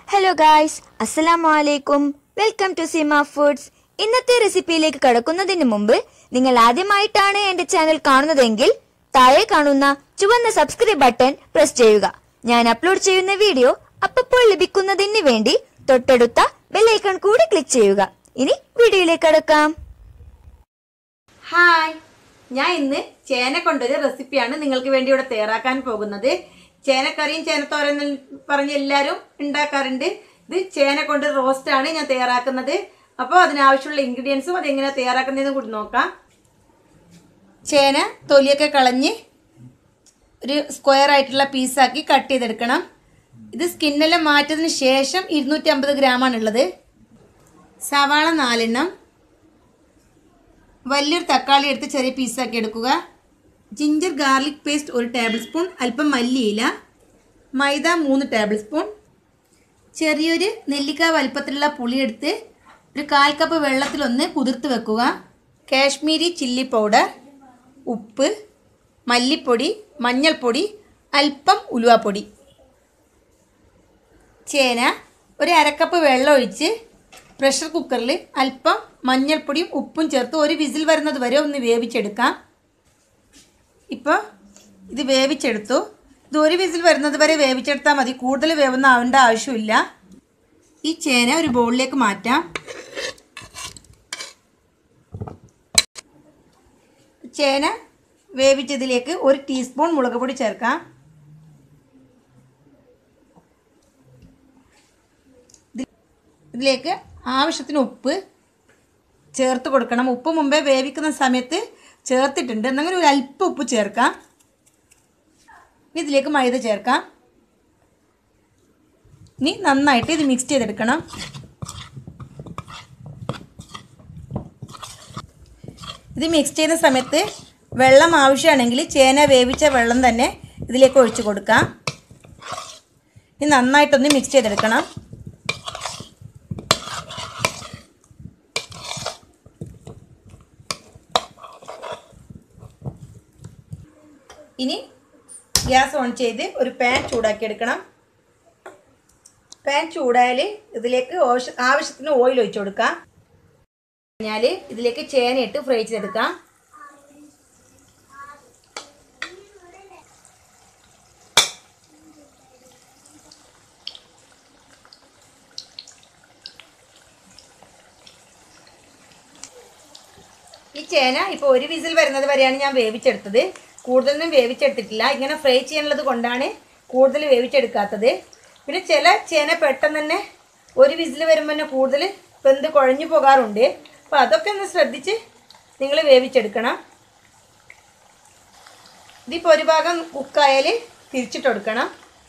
hello guys അസ്സലാമു അലൈക്കും welcome to Seema foods ഇന്നത്തെ റെസിപ്പിയിലേക്ക് കടക്കുന്നതിന് മുമ്പ് നിങ്ങൾ ആദ്യമായിട്ടാണ് എന്റെ ചാനൽ കാണുന്നതെങ്കിൽ താഴെ കാണുന്ന ചുവന്ന സബ്സ്ക്രൈബ് ബട്ടൺ പ്രസ് ചെയ്യുക ഞാൻ അപ്ലോഡ് ചെയ്യുന്ന വീഡിയോ അപ്പോൾ ലഭിക്കുന്നതിന് വേണ്ടി തൊട്ടടുത്ത ബെല്ലൈക്കൺ കൂടി ക്ലിക്ക് ചെയ്യുക ഇനി വീഡിയോയിലേക്ക് കടക്കാം ഹായ് ഞാൻ ഇന്ന് ചേന കൊണ്ടൊരു റെസിപ്പിയാണ് നിങ്ങൾക്ക് വേണ്ടി ഇവിടെ തയ്യാറാക്കാൻ പോകുന്നത് ചേനക്കറിയും ചേനത്തോരൻ എന്ന് പറഞ്ഞ് എല്ലാവരും ഉണ്ടാക്കാറുണ്ട് ഇത് ചേന കൊണ്ട് റോസ്റ്റ് ആണ് ഞാൻ തയ്യാറാക്കുന്നത് അപ്പോൾ അതിനാവശ്യമുള്ള ഇൻഗ്രീഡിയൻസും അതെങ്ങനെയാണ് തയ്യാറാക്കുന്നതെന്ന് കൂടി നോക്കാം ചേന തൊലിയൊക്കെ കളഞ്ഞ് ഒരു സ്ക്വയർ ആയിട്ടുള്ള പീസാക്കി കട്ട് ചെയ്തെടുക്കണം ഇത് സ്കിന്നെല്ലാം മാറ്റിയതിന് ശേഷം ഇരുന്നൂറ്റി അമ്പത് ഗ്രാമാണുള്ളത് സവാള നാലെണ്ണം വലിയൊരു തക്കാളി എടുത്ത് ചെറിയ പീസാക്കി എടുക്കുക ജിഞ്ചർ ഗാർലിക് പേസ്റ്റ് ഒരു ടേബിൾ സ്പൂൺ അല്പം മല്ലിയില മൈദ മൂന്ന് ടേബിൾ സ്പൂൺ ചെറിയൊരു നെല്ലിക്ക വലുപ്പത്തിലുള്ള പുളിയെടുത്ത് ഒരു കാൽ കപ്പ് വെള്ളത്തിലൊന്ന് കുതിർത്ത് വെക്കുക കാശ്മീരി ചില്ലി പൗഡർ ഉപ്പ് മല്ലിപ്പൊടി മഞ്ഞൾപ്പൊടി അല്പം ഉലുവാപ്പൊടി ചേന ഒരു അരക്കപ്പ് വെള്ളം ഒഴിച്ച് പ്രഷർ കുക്കറിൽ അല്പം മഞ്ഞൾപ്പൊടിയും ഉപ്പും ചേർത്ത് ഒരു വിസിൽ വരുന്നത് വരെ ഒന്ന് വേവിച്ചെടുക്കാം ഇപ്പോൾ ഇത് വേവിച്ചെടുത്തു ഇത് ഒരു വിസിൽ വരുന്നത് വരെ വേവിച്ചെടുത്താൽ മതി കൂടുതൽ വേവുന്ന ആവേണ്ട ആവശ്യമില്ല ഈ ചേന ഒരു ബൗളിലേക്ക് മാറ്റാം ചേന വേവിച്ചതിലേക്ക് ഒരു ടീസ്പൂൺ മുളക് പൊടി ചേർക്കാം ഇതിലേക്ക് ആവശ്യത്തിന് ഉപ്പ് ചേർത്ത് കൊടുക്കണം ഉപ്പ് മുമ്പേ വേവിക്കുന്ന സമയത്ത് ചേർത്തിട്ടുണ്ട് എന്തെങ്കിലും ഒരു അല്പം ഉപ്പ് ചേർക്കാം ഇനി ഇതിലേക്ക് മൈദ ചേർക്കാം ഇനി നന്നായിട്ട് ഇത് മിക്സ് ചെയ്തെടുക്കണം ഇത് മിക്സ് ചെയ്യുന്ന സമയത്ത് വെള്ളം ആവശ്യമാണെങ്കിൽ ചേന വേവിച്ച വെള്ളം തന്നെ ഇതിലേക്ക് ഒഴിച്ച് കൊടുക്കാം ഇനി നന്നായിട്ടൊന്ന് മിക്സ് ചെയ്തെടുക്കണം ഇനി ഗ്യാസ് ഓൺ ചെയ്ത് ഒരു പാൻ ചൂടാക്കി എടുക്കണം പാൻ ചൂടായാൽ ഇതിലേക്ക് ആവശ്യ- ആവശ്യത്തിന് ഓയിൽ ഒഴിച്ചു കൊടുക്കാം കഴിഞ്ഞാൽ ഇതിലേക്ക് ചേനയിട്ട് ഫ്രൈ ചെയ്തെടുക്കാം ഈ ചേന ഇപ്പോൾ ഒരു വിസിൽ വരുന്നത് വരെയാണ് ഞാൻ വേവിച്ചെടുത്തത് കൂടുതലൊന്നും വേവിച്ചെടുത്തിട്ടില്ല ഇങ്ങനെ ഫ്രൈ ചെയ്യാനുള്ളത് കൊണ്ടാണ് കൂടുതൽ വേവിച്ചെടുക്കാത്തത് പിന്നെ ചില ചേന പെട്ടെന്ന് തന്നെ ഒരു വിസിൽ വരുമ്പോൾ തന്നെ കൂടുതൽ വെന്ത് കുഴഞ്ഞു പോകാറുണ്ട് അപ്പോൾ അതൊക്കെ ഒന്ന് ശ്രദ്ധിച്ച് നിങ്ങൾ വേവിച്ചെടുക്കണം ഇതിപ്പോൾ ഒരു ഭാഗം കുക്കായാൽ തിരിച്ചിട്ട് കൊടുക്കണം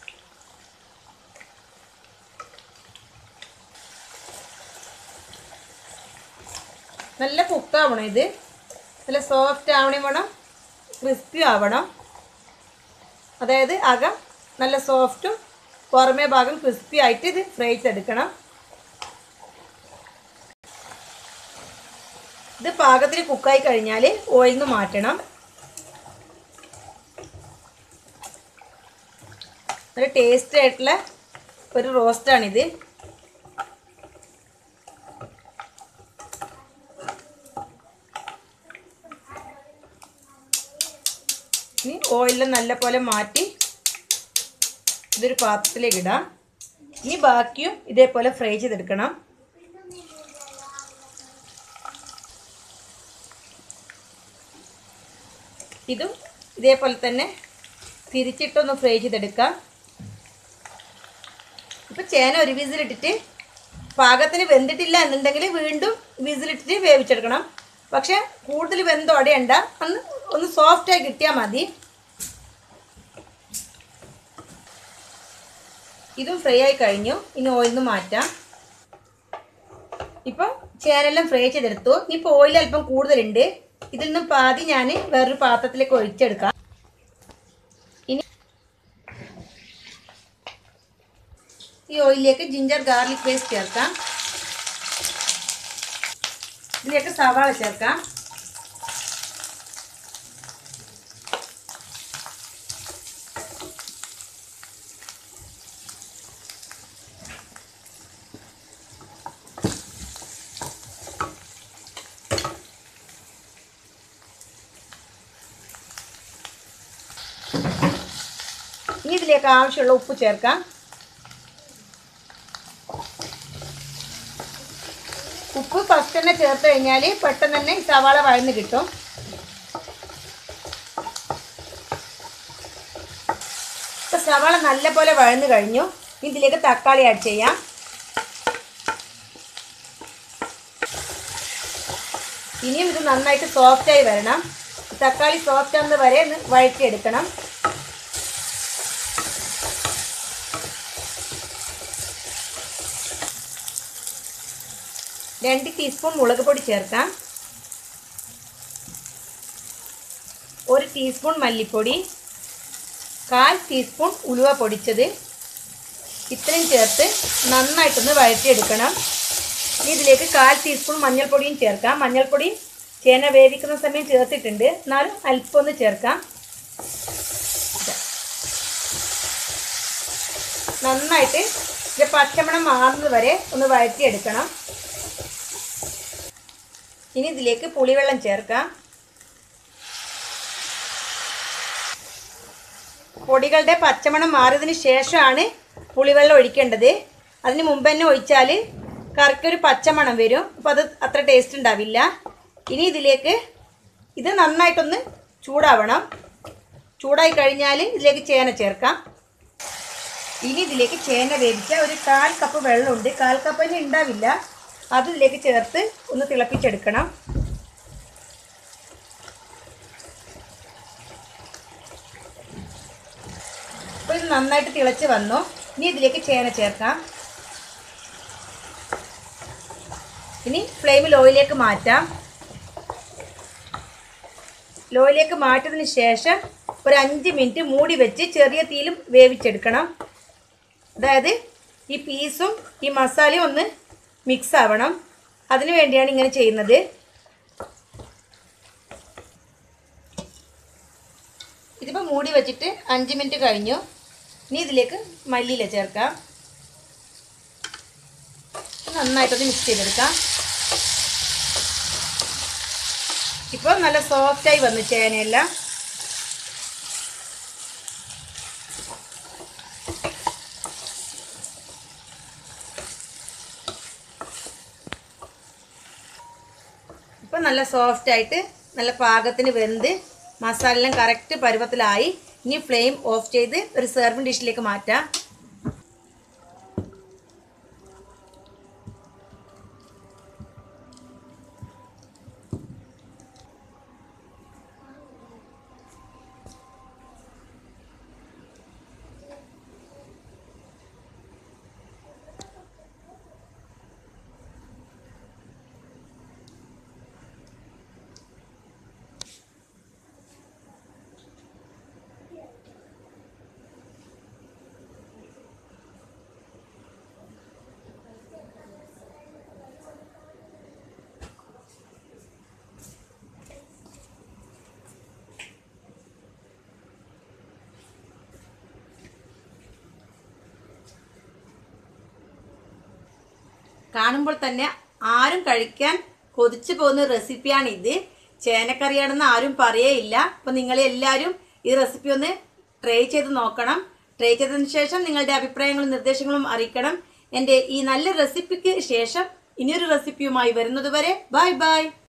നല്ല കുക്കാവണം ഇത് നല്ല സോഫ്റ്റ് ആവണേ വേണം ക്രിസ്പി ആവണം അതായത് അകം നല്ല സോഫ്റ്റും പുറമേ ഭാഗം ക്രിസ്പി ആയിട്ട് ഇത് ഫ്രൈ ചെയ്തെടുക്കണം ഇത് പാകത്തിന് കുക്കായി കഴിഞ്ഞാൽ ഓയിൽ നിന്ന് മാറ്റണം നല്ല ടേസ്റ്റ് ആയിട്ടുള്ള ഒരു റോസ്റ്റാണിത് ഇനി ഓയിൽ നല്ലപോലെ മാറ്റി ഇതൊരു പാത്രത്തിലേക്ക് ഇടാം ഇനി ബാക്കിയും ഇതേപോലെ ഫ്രൈ ചെയ്തെടുക്കണം ഇതും ഇതേപോലെ തന്നെ തിരിച്ചിട്ടൊന്ന് ഫ്രൈ ചെയ്തെടുക്കാം ഇപ്പം ചേന ഒരു വിസിലിട്ടിട്ട് പാകത്തിന് വെന്തിട്ടില്ല എന്നുണ്ടെങ്കിൽ വീണ്ടും വിസിലിട്ടിട്ട് വേവിച്ചെടുക്കണം പക്ഷെ കൂടുതൽ വെന്തോടെയണ്ട ഒന്ന് ഒന്ന് സോഫ്റ്റായി കിട്ടിയാൽ മതി ഇതും ഫ്രൈ ആയി കഴിഞ്ഞു ഇനി ഓയിൽ നിന്ന് മാറ്റാം ഇപ്പം ചേനെല്ലാം ഫ്രൈ ചെയ്തെടുത്തു ഇനിയിപ്പോൾ ഓയിൽ അല്പം കൂടുതലുണ്ട് ഇതിൽ നിന്നും പാതി ഞാൻ വേറൊരു പാത്രത്തിലേക്ക് ഒഴിച്ചെടുക്കാം ഇനി ഈ ഓയിലിലേക്ക് ജിഞ്ചർ ഗാർലിക് പേസ്റ്റ് ചേർക്കാം ഇതിലേക്ക് സവാള ചേർക്കാം ഇനി ഇതിലേക്ക് ആവശ്യമുള്ള ഉപ്പ് ചേർക്കാം ഉപ്പ് ഫസ്റ്റ് തന്നെ ചേർത്ത് കഴിഞ്ഞാൽ പെട്ടെന്ന് തന്നെ ഈ സവാള വഴന്ന് കിട്ടും ഇപ്പൊ സവാള നല്ലപോലെ വഴന്ന് കഴിഞ്ഞു ഇനി ഇതിലേക്ക് തക്കാളി ആഡ് ചെയ്യാം ഇനിയും ഇത് നന്നായിട്ട് സോഫ്റ്റായി വരണം തക്കാളി സോഫ്റ്റ് ആവുന്നത് വരെ ഒന്ന് വഴറ്റിയെടുക്കണം രണ്ട് ടീസ്പൂൺ മുളക് പൊടി ചേർക്കാം ഒരു ടീസ്പൂൺ മല്ലിപ്പൊടി കാൽ ടീസ്പൂൺ ഉലുവ പൊടിച്ചത് ഇത്രയും ചേർത്ത് നന്നായിട്ടൊന്ന് വഴറ്റിയെടുക്കണം ഇനി ഇതിലേക്ക് കാൽ ടീസ്പൂൺ മഞ്ഞൾപ്പൊടിയും ചേർക്കാം മഞ്ഞൾപ്പൊടി ചേന വേവിക്കുന്ന സമയം ചേർത്തിട്ടുണ്ട് എന്നാലും അല്പം ഒന്ന് ചേർക്കാം നന്നായിട്ട് ഇത് പച്ചമണം മാറുന്നത് വരെ ഒന്ന് വഴറ്റിയെടുക്കണം ഇനി ഇതിലേക്ക് പുളിവെള്ളം ചേർക്കാം പൊടികളുടെ പച്ചമണം മാറിയതിന് ശേഷമാണ് പുളിവെള്ളം ഒഴിക്കേണ്ടത് അതിന് മുമ്പ് തന്നെ ഒഴിച്ചാൽ കറിക്കൊരു പച്ചമണം വരും അപ്പോൾ അത് അത്ര ടേസ്റ്റ് ഉണ്ടാവില്ല ഇനി ഇതിലേക്ക് ഇത് നന്നായിട്ടൊന്ന് ചൂടാവണം ചൂടായി കഴിഞ്ഞാൽ ഇതിലേക്ക് ചേന ചേർക്കാം ഇനി ഇതിലേക്ക് ചേന വേവിച്ച ഒരു കാൽ കപ്പ് വെള്ളമുണ്ട് കാൽ കപ്പ് തന്നെ ഉണ്ടാവില്ല അത് ഇതിലേക്ക് ചേർത്ത് ഒന്ന് തിളപ്പിച്ചെടുക്കണം അപ്പോൾ ഇത് നന്നായിട്ട് തിളച്ച് വന്നു ഇനി ഇതിലേക്ക് ചേന ചേർക്കാം ഇനി ഫ്ലെയിം ലോയിലേക്ക് മാറ്റാം ലോയിലേക്ക് മാറ്റിയതിന് ശേഷം ഒരു അഞ്ച് മിനിറ്റ് മൂടി വെച്ച് ചെറിയ തീയിലും വേവിച്ചെടുക്കണം അതായത് ഈ പീസും ഈ മസാലയും ഒന്ന് മിക്സ് ആവണം അതിനു വേണ്ടിയാണ് ഇങ്ങനെ ചെയ്യുന്നത് ഇതിപ്പോൾ മൂടി വെച്ചിട്ട് അഞ്ച് മിനിറ്റ് കഴിഞ്ഞു ഇനി ഇതിലേക്ക് മല്ലിയില ചേർക്കാം നന്നായിട്ടൊന്ന് മിക്സ് ചെയ്തെടുക്കാം ഇപ്പോൾ നല്ല സോഫ്റ്റായി വന്നു ചേനയെല്ലാം ഇപ്പം നല്ല സോഫ്റ്റ് ആയിട്ട് നല്ല പാകത്തിന് വെന്ത് മസാല എല്ലാം കറക്റ്റ് പരുവത്തിലായി ഇനി ഫ്ലെയിം ഓഫ് ചെയ്ത് ഒരു സെർവിങ് ഡിഷിലേക്ക് മാറ്റാം കാണുമ്പോൾ തന്നെ ആരും കഴിക്കാൻ കൊതിച്ചു പോകുന്ന റെസിപ്പിയാണ് ഇത് ചേനക്കറിയാണെന്ന് ആരും പറയേയില്ല അപ്പം നിങ്ങൾ എല്ലാവരും ഈ റെസിപ്പി ഒന്ന് ട്രൈ ചെയ്ത് നോക്കണം ട്രൈ ചെയ്തതിന് ശേഷം നിങ്ങളുടെ അഭിപ്രായങ്ങളും നിർദ്ദേശങ്ങളും അറിയിക്കണം എൻ്റെ ഈ നല്ല റെസിപ്പിക്ക് ശേഷം ഇനിയൊരു റെസിപ്പിയുമായി വരുന്നത് വരെ ബൈ ബൈ